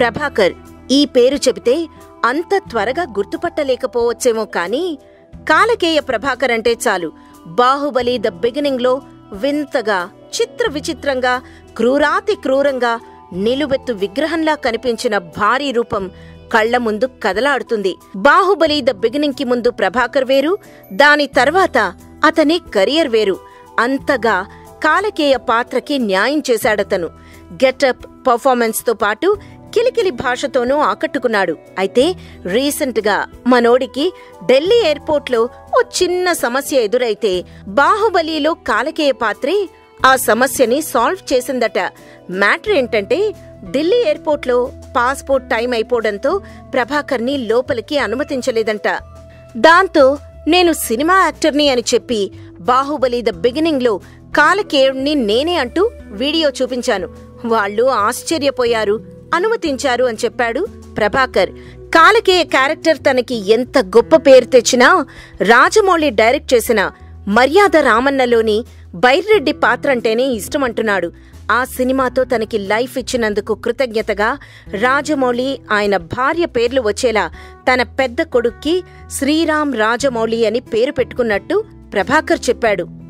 ప్రభాకర్ ఈ పేరు చెబితే అంత త్వరగా గుర్తుపట్టలేకపోవచ్చేమో కాని కాలకేయ ప్రభాకర్ అంటే చాలు బాహుబలి ద బిగినింగ్లో వింతగా చిత్ర విచిత్రంగా క్రూరాతి క్రూరంగా నిలువెత్తు విగ్రహంలా కనిపించిన భారీ రూపం కళ్ల ముందు కదలాడుతుంది బాహుబలి ద బిగినింగ్ కి ముందు ప్రభాకర్ వేరు దాని తర్వాత అతని కెరియర్ వేరు అంతగా కాలకేయ పాత్రకి న్యాయం చేశాడతను గెటప్ పర్ఫార్మెన్స్ తో పాటు కిలికిలి భాషతోనూ ఆకట్టుకున్నాడు అయితే రీసెంట్ గా మనోడికి ఢిల్లీ ఎయిర్పోర్ట్ లో ఓ చిన్న సమస్య ఎదురైతే బాహుబలిలో కాలకేయ పాత్రే ఆ సమస్యని సాల్వ్ చేసిందట మ్యాటర్ ఏంటంటే ఢిల్లీ ఎయిర్పోర్ట్ లో పాస్పోర్ట్ టైం అయిపోవడంతో ప్రభాకర్ ని లోపలికి అనుమతించలేదంట దాంతో నేను సినిమా యాక్టర్ని అని చెప్పి బాహుబలి ద బిగినింగ్ లో కాలకేయుణ్ణి నేనే అంటూ వీడియో చూపించాను వాళ్ళు ఆశ్చర్యపోయారు అనుమతించారు అని చెప్పాడు ప్రభాకర్ కాలకేయ క్యారెక్టర్ తనకి ఎంత గొప్ప పేరు తెచ్చినా రాజమౌళి డైరెక్ట్ చేసిన మర్యాద రామన్నలోని బైర్రెడ్డి పాత్ర అంటేనే ఇష్టమంటున్నాడు ఆ సినిమాతో తనకి లైఫ్ ఇచ్చినందుకు కృతజ్ఞతగా రాజమౌళి ఆయన భార్య పేర్లు వచ్చేలా తన పెద్ద కొడుక్కి శ్రీరామ్ రాజమౌళి అని పేరు పెట్టుకున్నట్టు ప్రభాకర్ చెప్పాడు